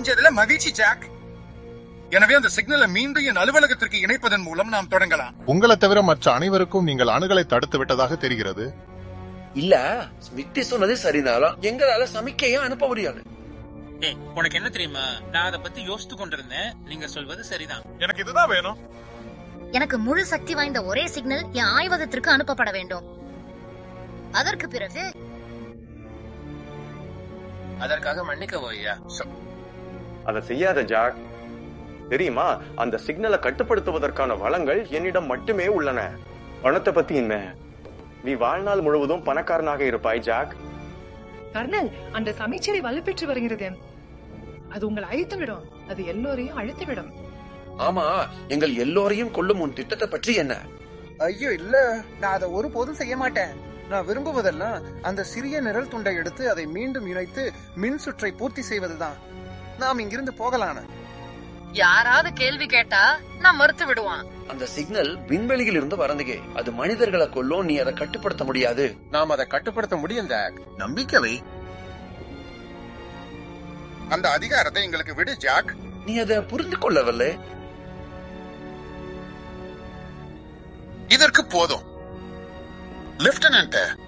தெரிஞ்சதுல மகிழ்ச்சி ஜாக் எனவே அந்த சிக்னலை மீண்டும் என் அலுவலகத்திற்கு இணைப்பதன் மூலம் நாம் தொடங்கலாம் உங்களை தவிர மற்ற அனைவருக்கும் நீங்கள் அணுகலை தடுத்து விட்டதாக தெரிகிறது இல்ல ஸ்மித்தி சொன்னது சரினாலும் எங்களால சமிக்கையை அனுப்ப முடியாது ஏய் உனக்கு என்ன தெரியுமா நான் அதை பத்தி யோசித்து கொண்டிருந்தேன் நீங்க சொல்வது சரிதான் எனக்கு இதுதான் வேணும் எனக்கு முழு சக்தி வாய்ந்த ஒரே சிக்னல் என் ஆய்வகத்திற்கு அனுப்பப்பட வேண்டும் அதற்கு பிறகு அதற்காக மன்னிக்கவோ ஐயா அதை செய்யாத ஜாக் தெரியுமா அந்த சிக்னலை கட்டுப்படுத்துவதற்கான வளங்கள் என்னிடம் மட்டுமே உள்ளன பணத்தை பத்தி என்ன நீ வாழ்நாள் முழுவதும் பணக்காரனாக இருப்பாய் ஜாக் கர்னல் அந்த சமைச்சரை வலுப்பெற்று வருகிறது அது உங்களை அழித்துவிடும் அது எல்லோரையும் அழித்துவிடும் ஆமா எங்கள் எல்லோரையும் கொல்லும் உன் திட்டத்தை பற்றி என்ன ஐயோ இல்ல நான் அதை ஒருபோதும் செய்ய மாட்டேன் நான் விரும்புவதெல்லாம் அந்த சிறிய நிழல் துண்டை எடுத்து அதை மீண்டும் இணைத்து மின் சுற்றை பூர்த்தி செய்வதுதான் நாம் இங்கிருந்து போகலான யாராவது கேள்வி கேட்டா நான் மறுத்து விடுவான் அந்த சிக்னல் விண்வெளியில் இருந்து வரந்துகே அது மனிதர்களை கொல்லும் நீ அதை கட்டுப்படுத்த முடியாது நாம் அதை கட்டுப்படுத்த முடியும் ஜாக் நம்பிக்கை அந்த அதிகாரத்தை எங்களுக்கு விடு ஜாக் நீ அதை புரிந்து கொள்ளவில்லை இதற்கு போதும் லெப்டினன்ட்